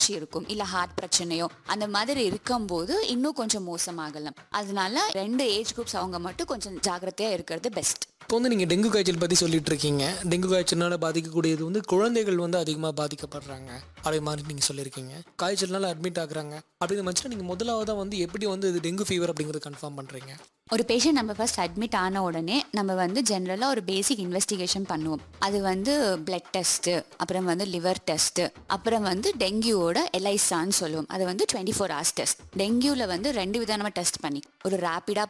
வறட்சி இருக்கும் இல்ல ஹார்ட் பிரச்சனையோ அந்த மாதிரி இருக்கும்போது இன்னும் கொஞ்சம் மோசமாகலாம் அதனால ரெண்டு ஏஜ் குரூப்ஸ் அவங்க மட்டும் கொஞ்சம் ஜாக்கிரதையா இருக்கிறது பெஸ்ட் இப்போ வந்து நீங்கள் டெங்கு காய்ச்சல் பற்றி சொல்லிட்டு இருக்கீங்க டெங்கு காய்ச்சல்னால பாதிக்கக்கூடியது வந்து குழந்தைகள் வந்து அதிகமாக பாதிக்கப்படுறாங்க அதே மாதிரி நீங்கள் சொல்லியிருக்கீங்க காய்ச்சல்னால அட்மிட் ஆகுறாங்க அப்படிங்கிற பட்சத்தில் நீங்கள் முதலாவதாக வந்து எப்படி வந்து இது டெங்கு ஃபீவர் அப்படிங்கிறது கன்ஃபார்ம் பண்ணுறீங்க ஒரு பேஷண்ட் நம்ம ஃபர்ஸ்ட் அட்மிட் ஆன உடனே நம்ம வந்து ஜென்ரலாக ஒரு பேசிக் இன்வெஸ்டிகேஷன் பண்ணுவோம் அது வந்து பிளட் டெஸ்ட்டு அப்புறம் வந்து லிவர் டெஸ்ட்டு அப்புறம் வந்து டெங்கியூவோட எலைசான்னு சொல்லுவோம் அது வந்து டுவெண்ட்டி ஃபோர் ஹவர்ஸ் டெஸ்ட் டெங்கியூவில் வந்து ரெண்டு விதமாக டெஸ்ட் பண்ணி ஒரு ரேப்பிடாக